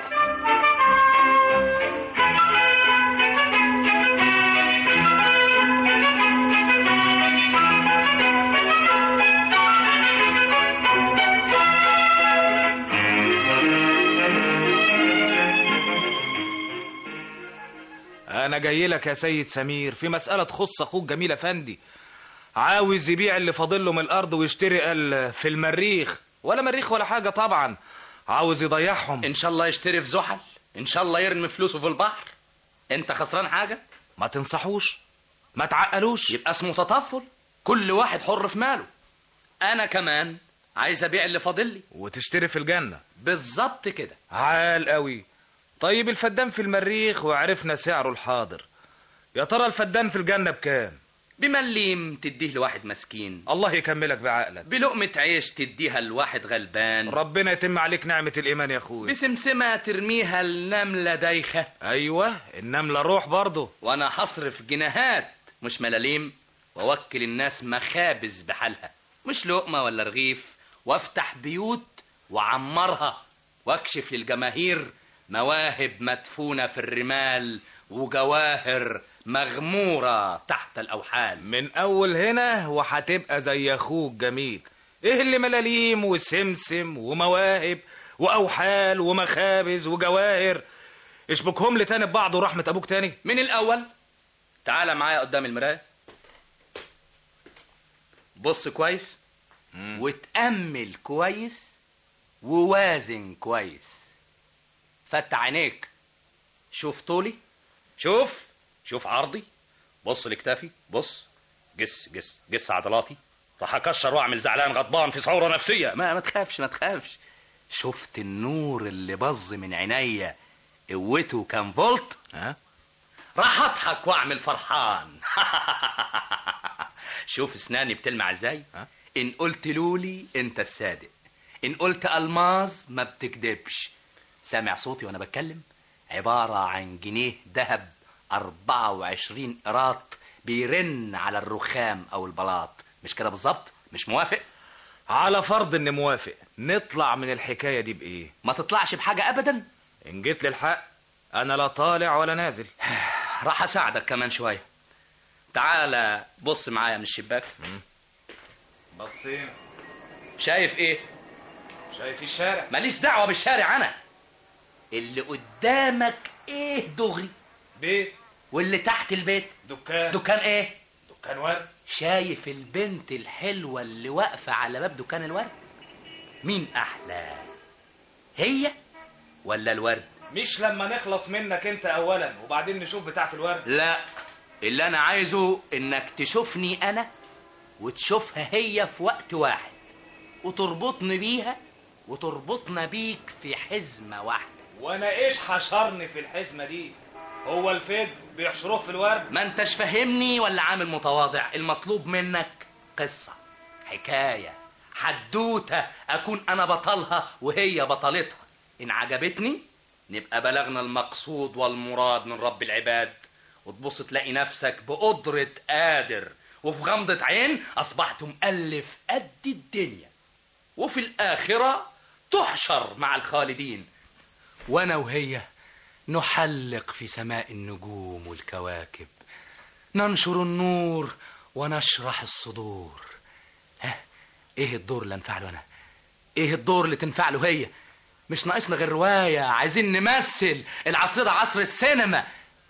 انا جاي لك يا سيد سمير في مسألة تخص اخوك جميل افندي عاوز يبيع اللي فاضل له من الارض ويشتري قال في المريخ ولا مريخ ولا حاجة طبعا عاوز يضيعهم ان شاء الله يشتري في زحل ان شاء الله يرمي فلوسه في البحر انت خسران حاجة ما تنصحوش ما تعقلوش يبقى اسمه تطفل كل واحد حر في ماله انا كمان عايز ابيع اللي فاضل لي وتشتري في الجنة بالظبط كده عال قوي طيب الفدان في المريخ وعرفنا سعره الحاضر يا ترى الفدان في الجنة بكام بمليم تديه لواحد مسكين الله يكملك بعقلك بلقمة عيش تديها لواحد غلبان ربنا يتم عليك نعمة الإيمان يا أخوي بسمسمة ترميها النملة دايخة أيوة النملة روح برضه وأنا هصرف جنيهات مش ملاليم وأوكل الناس مخابز بحالها مش لقمة ولا رغيف وافتح بيوت وعمرها واكشف للجماهير مواهب مدفونة في الرمال وجواهر مغمورة تحت الأوحال من اول هنا وهتبقى زي اخوك جميل ايه اللي ملاليم وسمسم ومواهب واوحال ومخابز وجواهر اشبكهم لي تاني ببعض ورحمة ابوك تاني من الأول تعال معايا قدام المراية بص كويس وتأمل كويس ووازن كويس فتح عينيك شوف طولي شوف شوف عرضي بص لكتافي بص جس جس جس عضلاتي راح اكشر واعمل زعلان غضبان في ثوره نفسيه ما ما تخافش ما تخافش شفت النور اللي بظ من عينيا قوته كام فولت ها راح اضحك واعمل فرحان شوف اسناني بتلمع ازاي ان قلت لولي انت الصادق ان قلت الماظ ما بتكدبش سامع صوتي وانا بتكلم عبارة عن جنيه ذهب 24 قراط بيرن على الرخام او البلاط مش كده بالظبط مش موافق على فرض اني موافق نطلع من الحكاية دي بايه ما تطلعش بحاجة ابدا ان جيت للحق انا لا طالع ولا نازل راح اساعدك كمان شوية تعالى بص معايا من الشباك بصين شايف ايه شايف الشارع ماليش دعوة بالشارع انا اللي قدامك ايه دغري بيت واللي تحت البيت دكان دكان ايه دكان ورد شايف البنت الحلوة اللي واقفة على باب دكان الورد مين احلى هي ولا الورد مش لما نخلص منك انت اولا وبعدين نشوف بتاعت الورد لا اللي انا عايزه انك تشوفني انا وتشوفها هي في وقت واحد وتربطني بيها وتربطنا بيك في حزمة واحدة وانا ايش حشرني في الحزمة دي هو الفيد بيحشروه في الورد ما انتش فاهمني ولا عامل متواضع المطلوب منك قصة حكاية حدوتة أكون أنا بطلها وهي بطلتها إن عجبتني نبقى بلغنا المقصود والمراد من رب العباد وتبص تلاقي نفسك بقدرة قادر وفي غمضة عين أصبحت مؤلف قد الدنيا وفي الآخرة تحشر مع الخالدين وأنا وهي نحلق في سماء النجوم والكواكب ننشر النور ونشرح الصدور ها ايه الدور اللي انفع له انا ايه الدور اللي تنفع له هي مش ناقصنا غير روايه عايزين نمثل العصر ده عصر السينما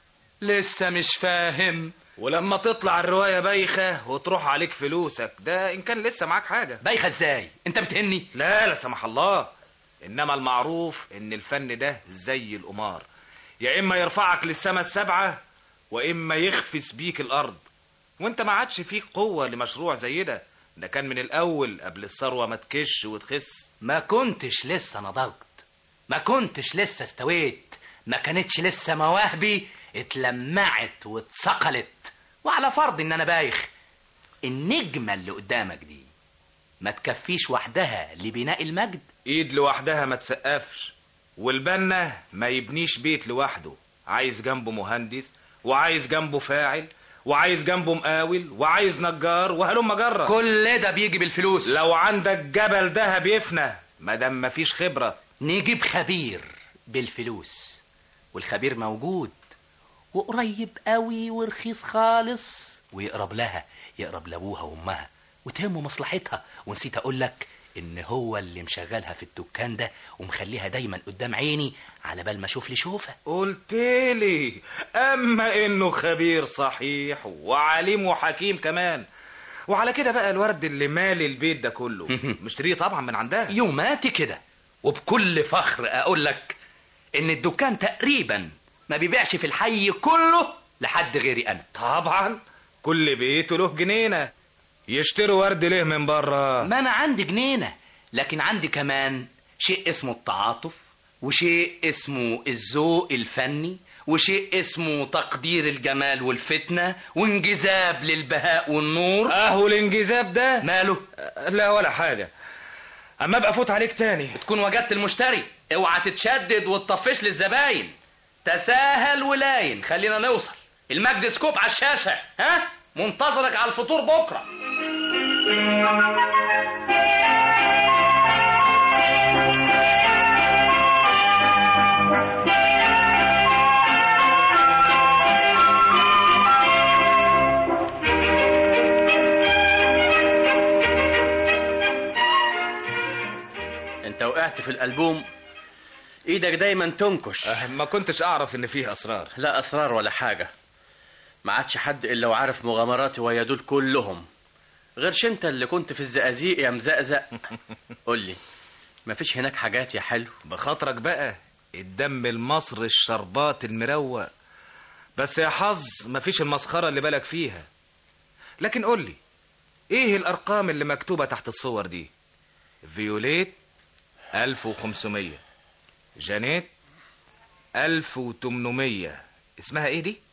لسه مش فاهم ولما تطلع الرواية بايخة وتروح عليك فلوسك ده إن كان لسه معاك حاجة بايخة إزاي؟ أنت بتهني؟ لا لا سمح الله إنما المعروف إن الفن ده زي القمار يا إما يرفعك للسما السبعة وإما يخفس بيك الأرض وأنت ما عادش فيك قوة لمشروع زي ده ده كان من الأول قبل الثروة ما تكش وتخس ما كنتش لسه نضجت ما كنتش لسه استويت ما كانتش لسه مواهبي اتلمعت واتثقلت وعلى فرض ان انا بايخ النجمة اللي قدامك دي ما تكفيش وحدها لبناء المجد ايد لوحدها ما تسقفش والبنا ما يبنيش بيت لوحده عايز جنبه مهندس وعايز جنبه فاعل وعايز جنبه مقاول وعايز نجار وهلم جرة كل ده بيجي بالفلوس لو عندك جبل دهب يفنى ما دام مفيش خبرة نجيب خبير بالفلوس والخبير موجود وقريب قوي ورخيص خالص ويقرب لها يقرب لابوها وامها وتهمه مصلحتها ونسيت اقول لك ان هو اللي مشغلها في الدكان ده ومخليها دايما قدام عيني على بال ما اشوف لي شوفه قلتلي اما انه خبير صحيح وعليم وحكيم كمان وعلى كده بقى الورد اللي مالي البيت ده كله مشتريه طبعا من عندها يوماتي كده وبكل فخر اقول لك ان الدكان تقريبا ما بيبيعش في الحي كله لحد غيري انا طبعا كل بيت له جنينه يشتروا ورد ليه من بره ما انا عندي جنينه لكن عندي كمان شيء اسمه التعاطف وشيء اسمه الذوق الفني وشيء اسمه تقدير الجمال والفتنة وانجذاب للبهاء والنور اهو الانجذاب ده ماله لا ولا حاجة اما ابقى افوت عليك تاني تكون وجدت المشتري اوعى تتشدد وتطفش للزباين تساهل ولاين خلينا نوصل المجد سكوب على الشاشة ها منتظرك على الفطور بكرة كتبت في الالبوم ايدك دايما تنكش ما كنتش اعرف ان فيه اسرار لا اسرار ولا حاجه ما عادش حد الا وعارف مغامراتي ويا دول كلهم غيرش انت اللي كنت في الزقازيق يا مزقزق قول لي مفيش هناك حاجات يا حلو بخاطرك بقى الدم المصري الشربات المروق بس يا حظ مفيش المسخرة اللي بالك فيها لكن قول لي ايه الارقام اللي مكتوبة تحت الصور دي فيوليت 1500 جانيت 1800 اسمها ايه دي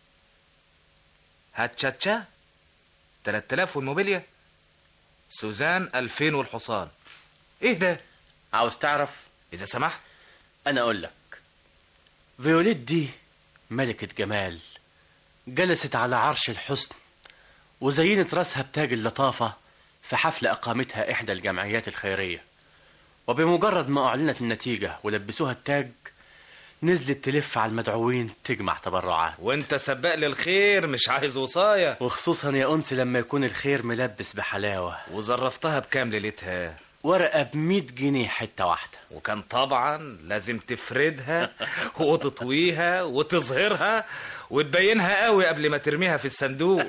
هاتشاتشا 3000 والموبيليا سوزان 2000 والحصان ايه ده عاوز تعرف اذا سمحت انا اقول لك فيوليت دي ملكة جمال جلست على عرش الحسن وزينت راسها بتاج اللطافة في حفل أقامتها إحدى الجمعيات الخيرية وبمجرد ما أعلنت النتيجة ولبسوها التاج نزلت تلف على المدعوين تجمع تبرعات وانت سباق للخير مش عايز وصاية وخصوصا يا أنس لما يكون الخير ملبس بحلاوة وظرفتها بكام ليلتها ورقة بمية جنيه حتة واحدة وكان طبعا لازم تفردها وتطويها وتظهرها وتبينها قوي قبل ما ترميها في الصندوق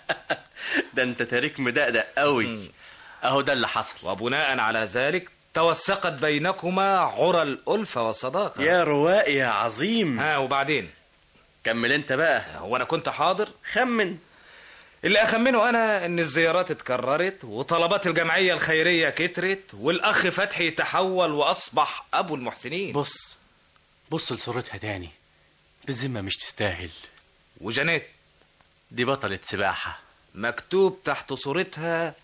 ده انت تاريخ مدقدق قوي اهو ده اللي حصل وبناء على ذلك توثقت بينكما عرى الألفة والصداقة يا رواق يا عظيم ها وبعدين كمل انت بقى هو انا كنت حاضر خمن اللي اخمنه انا ان الزيارات اتكررت وطلبات الجمعية الخيرية كترت والاخ فتحي تحول واصبح ابو المحسنين بص بص لصورتها تاني بالذمة مش تستاهل وجنات دي بطلة سباحة مكتوب تحت صورتها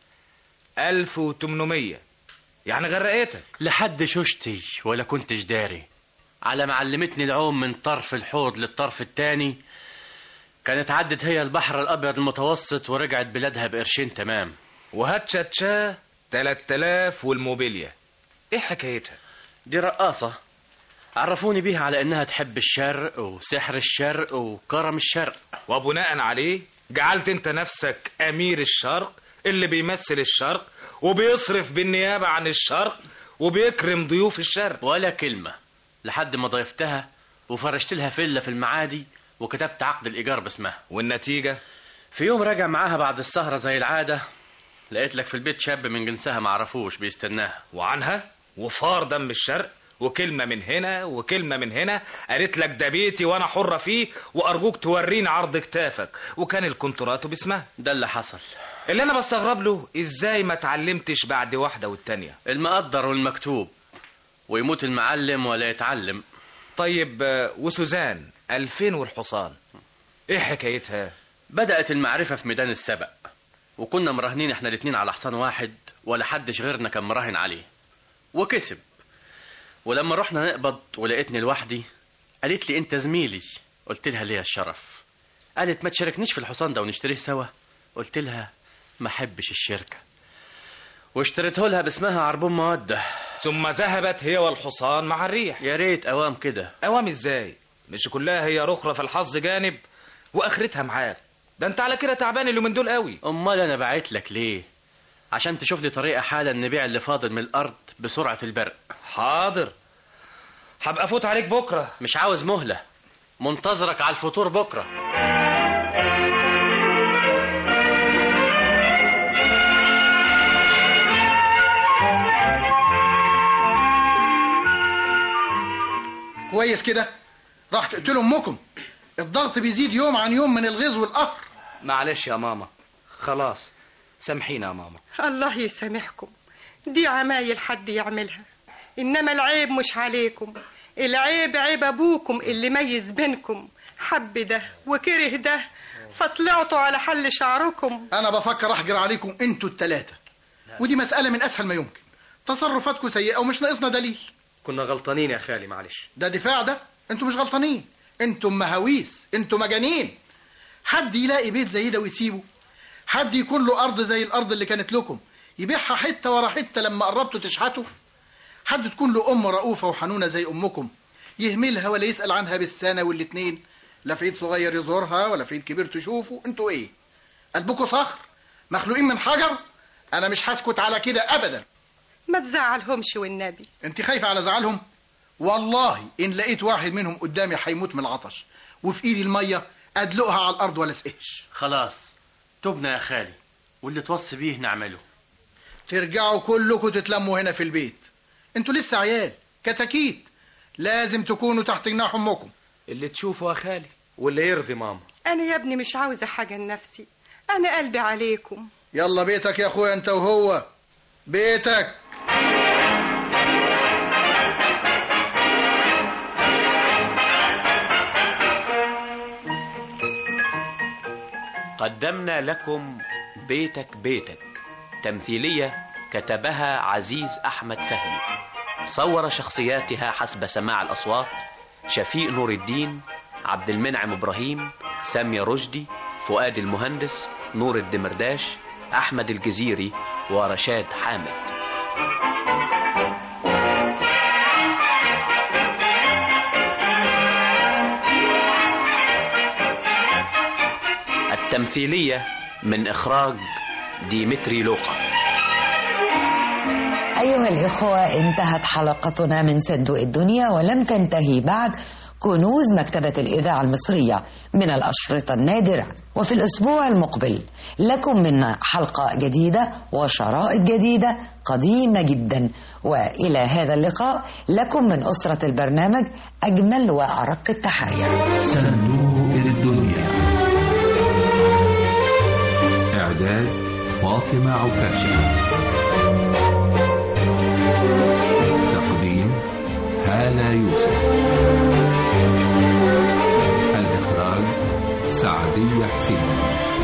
1800 يعني غرقتك لحد شوشتي ولا كنتش داري على ما علمتني العوم من طرف الحوض للطرف التاني كانت عدت هي البحر الأبيض المتوسط ورجعت بلادها بقرشين تمام وهاتشاتشا 3000 والموبيليا ايه حكايتها دي رقاصة عرفوني بيها على انها تحب الشرق وسحر الشرق وكرم الشرق وبناء عليه جعلت انت نفسك امير الشرق اللي بيمثل الشرق وبيصرف بالنيابة عن الشرق وبيكرم ضيوف الشرق ولا كلمة لحد ما ضيفتها وفرشت لها فيلا في المعادي وكتبت عقد الإيجار باسمها والنتيجة في يوم راجع معاها بعد السهرة زي العادة لقيت لك في البيت شاب من جنسها معرفوش بيستناها وعنها وفار دم الشرق وكلمة من هنا وكلمة من هنا قالت لك ده بيتي وانا حرة فيه وارجوك توريني عرض كتافك وكان الكونتراتو باسمها ده اللي حصل اللي انا بستغرب له ازاي ما اتعلمتش بعد واحدة والتانية المقدر والمكتوب ويموت المعلم ولا يتعلم طيب وسوزان ألفين والحصان ايه حكايتها بدأت المعرفة في ميدان السبق وكنا مراهنين احنا الاتنين على حصان واحد ولا حدش غيرنا كان مراهن عليه وكسب ولما رحنا نقبض ولقيتني لوحدي قالت لي انت زميلي قلت لها ليا الشرف قالت ما تشاركنيش في الحصان ده ونشتريه سوا قلت لها ما احبش الشركه واشتريته لها باسمها عربون مودة ثم ذهبت هي والحصان مع الريح يا ريت اوام كده اوام ازاي مش كلها هي رخرة في الحظ جانب واخرتها معاك ده انت على كده تعبان اليومين دول قوي امال انا بعت لك ليه عشان تشوف لي طريقه حالا نبيع اللي فاضل من الارض بسرعه البرق حاضر هبقى افوت عليك بكره مش عاوز مهله منتظرك على الفطور بكره كويس كده راح تقتلوا امكم الضغط بيزيد يوم عن يوم من الغيظ والقهر معلش يا ماما خلاص سامحينا يا ماما الله يسامحكم دي عمايل حد يعملها إنما العيب مش عليكم العيب عيب أبوكم اللي ميز بينكم حب ده وكره ده فطلعتوا على حل شعركم انا بفكر احجر عليكم انتوا التلاتة ودي مسألة من اسهل ما يمكن تصرفاتكم سيئة ومش ناقصنا دليل كنا غلطانين يا خالي معلش ده دفاع ده انتوا مش غلطانين انتوا مهاويس انتوا مجانين حد يلاقي بيت زي ده ويسيبه حد يكون له ارض زي الارض اللي كانت لكم يبيعها حته ورا حته لما قربتوا تشحتوا حد تكون له ام رؤوفه وحنونه زي امكم يهملها ولا يسال عنها بالسنه والاتنين لا في ايد صغير يزورها ولا في ايد كبير تشوفه انتوا ايه قلبكم صخر مخلوقين من حجر انا مش هسكت على كده ابدا ما تزعلهمش والنبي انت خايفة على زعلهم والله ان لقيت واحد منهم قدامي هيموت من العطش وفي ايدي المية ادلقها على الارض ولا اسقش خلاص تبنا يا خالي واللي توصي بيه نعمله ترجعوا كلكم تتلموا هنا في البيت انتوا لسه عيال كتاكيت لازم تكونوا تحت جناح امكم اللي تشوفه يا خالي واللي يرضي ماما انا يا ابني مش عاوزة حاجة لنفسي انا قلبي عليكم يلا بيتك يا اخويا انت وهو بيتك قدمنا لكم بيتك بيتك تمثيلية كتبها عزيز أحمد فهمي صور شخصياتها حسب سماع الأصوات شفيق نور الدين عبد المنعم إبراهيم سامية رشدي فؤاد المهندس نور الدمرداش أحمد الجزيري ورشاد حامد التمثيلية من إخراج ديمتري لوقا أيها الإخوة انتهت حلقتنا من صندوق الدنيا ولم تنتهي بعد كنوز مكتبة الإذاعة المصرية من الأشرطة النادرة وفي الأسبوع المقبل لكم منا حلقة جديدة وشرائط جديدة قديمة جدا وإلى هذا اللقاء لكم من أسرة البرنامج أجمل وأرق التحايا صندوق الدنيا إعداد فاطمة عكاشة تقديم هالة يوسف الإخراج سعدية حسين